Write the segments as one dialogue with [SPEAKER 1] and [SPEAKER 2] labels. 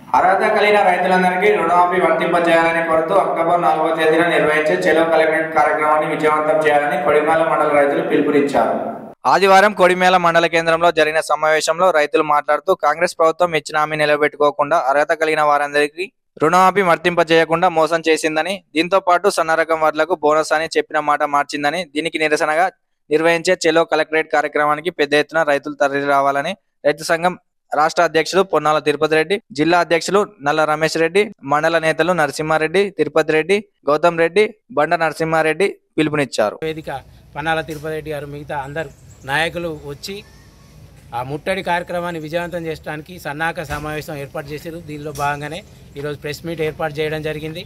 [SPEAKER 1] అర్హత కలిగిన రైతులందరికీ రుణమాఫీ వర్తింపజేయాలని కోరుతూ అక్టోబర్ నాలుగో తేదీన నిర్వహించే చెలో కలెక్టరేట్ కార్యక్రమాన్ని విజయవంతం చేయాలని కొడిమాల మండల రైతులు పిలుపునిచ్చారు ఆదివారం కొడిమేల మండల కేంద్రంలో జరిగిన సమావేశంలో రైతులు మాట్లాడుతూ కాంగ్రెస్ ప్రభుత్వం ఇచ్చిన హామీ నిలబెట్టుకోకుండా అర్హత కలిగిన వారందరికీ రుణమాఫీ వర్తింపజేయకుండా మోసం చేసిందని దీంతో పాటు సన్న రకం వడ్లకు బోనస్ అని చెప్పిన మాట మార్చిందని దీనికి నిరసనగా నిర్వహించే చెలో కలెక్టరేట్ కార్యక్రమానికి పెద్ద ఎత్తున రైతులు తరలి రావాలని రైతు సంఘం రాష్ట్ర అధ్యక్షులు పొన్నాల తిరుపతి రెడ్డి జిల్లా అధ్యక్షులు నల్ల రమేష్ రెడ్డి మండల నేతలు నరసింహారెడ్డి తిరుపతి రెడ్డి గౌతమ్ రెడ్డి బండ నరసింహారెడ్డి పిలుపునిచ్చారు
[SPEAKER 2] వేదిక పన్నాల తిరుపతి రెడ్డి గారు మిగతా అందరు నాయకులు వచ్చి ఆ ముట్టడి కార్యక్రమాన్ని విజయవంతం చేయడానికి సన్నాహక సమావేశం ఏర్పాటు చేశారు దీనిలో భాగంగానే ఈరోజు ప్రెస్ మీట్ ఏర్పాటు చేయడం జరిగింది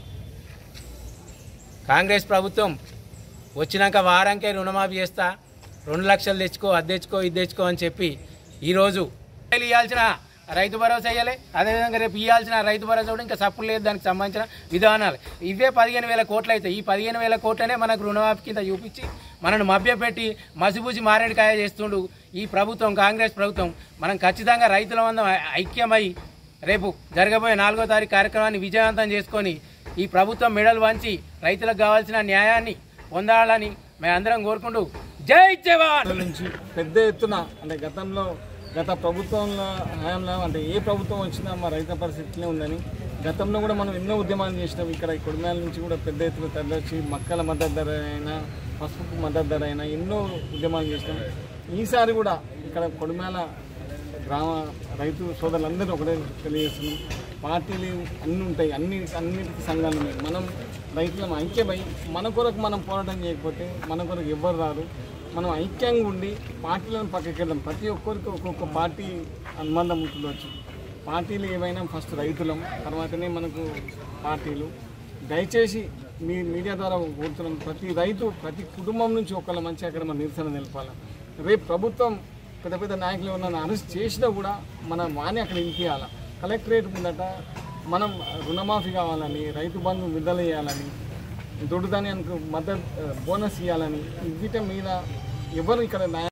[SPEAKER 2] కాంగ్రెస్ ప్రభుత్వం వచ్చినాక వారానికే రుణమాఫీ చేస్తా రెండు లక్షలు తెచ్చుకో అది తెచ్చుకో ఇది తెచ్చుకో అని చెప్పి ఈరోజు ఇవ్వాల్సిన రైతు భరోసా ఇవ్వాలి అదేవిధంగా రేపు ఇవ్వాల్సిన రైతు భరోసా కూడా ఇంకా సప్పుడు లేదు దానికి సంబంధించిన విధానాలు ఇవే పదిహేను వేల కోట్లు అవుతాయి ఈ పదిహేను వేల కోట్లనే మనకు రుణమాఫీ కింద చూపించి మనను మభ్యపెట్టి మసిబూసి మారేడుకాయ చేస్తుండు ఈ ప్రభుత్వం కాంగ్రెస్ ప్రభుత్వం మనం ఖచ్చితంగా రైతుల మందం ఐక్యమై రేపు జరగబోయే నాలుగో తారీఖు కార్యక్రమాన్ని విజయవంతం చేసుకొని ఈ ప్రభుత్వం మెడలు వంచి రైతులకు కావాల్సిన న్యాయాన్ని పొందాలని మేమందరం కోరుకుంటూ జై జవాన్
[SPEAKER 3] నుంచి పెద్ద ఎత్తున అంటే గతంలో గత ప్రభుత్వంలో హయాంలో అంటే ఏ ప్రభుత్వం వచ్చినా మా రైతుల పరిస్థితినే ఉందని గతంలో కూడా మనం ఎన్నో ఉద్యమాలు చేసినాం ఇక్కడ కొడిమేల నుంచి కూడా పెద్ద ఎత్తున తరలిచ్చి మక్కల మద్దతు ధర అయినా పసుపుకు మద్దతు ధర అయినా ఎన్నో ఉద్యమాలు చేసినాం ఈసారి కూడా ఇక్కడ కొడిమేల గ్రామ రైతు సోదరులందరూ ఒకటే తెలియజేస్తున్నాం పార్టీలు అన్నీ ఉంటాయి అన్ని అన్నిటికీ సంఘాలు ఉన్నాయి మనం రైతులం ఐక్యమై మన కొరకు మనం పోరాటం చేయకపోతే మన కొరకు ఎవ్వరు రారు మనం ఐక్యంగా ఉండి పార్టీలను పక్కకి వెళ్దాం ప్రతి ఒక్కరికి ఒక్కొక్క పార్టీ అనుబంధం ఉంటుండొచ్చు పార్టీలు ఏమైనా ఫస్ట్ రైతులం తర్వాతనే మనకు పార్టీలు దయచేసి మీ మీడియా ద్వారా కోరుతున్నాం ప్రతి రైతు ప్రతి కుటుంబం నుంచి ఒకళ్ళ మంచి అక్కడ మన నిరసన నిలపాలి రేపు ప్రభుత్వం పెద్ద పెద్ద నాయకులు ఎవరైనా అరెస్ట్ చేసినా కూడా మన వాణి అక్కడ ఇంపియాలి కలెక్టరేట్ ముందట మనం రుణమాఫీ కావాలని రైతు బంధు విడుదల చేయాలని దొడ్డుదానికి మద్దతు బోనస్ ఇవ్వాలని వీటి మీద ఎవరు ఇక్కడ న్యాయ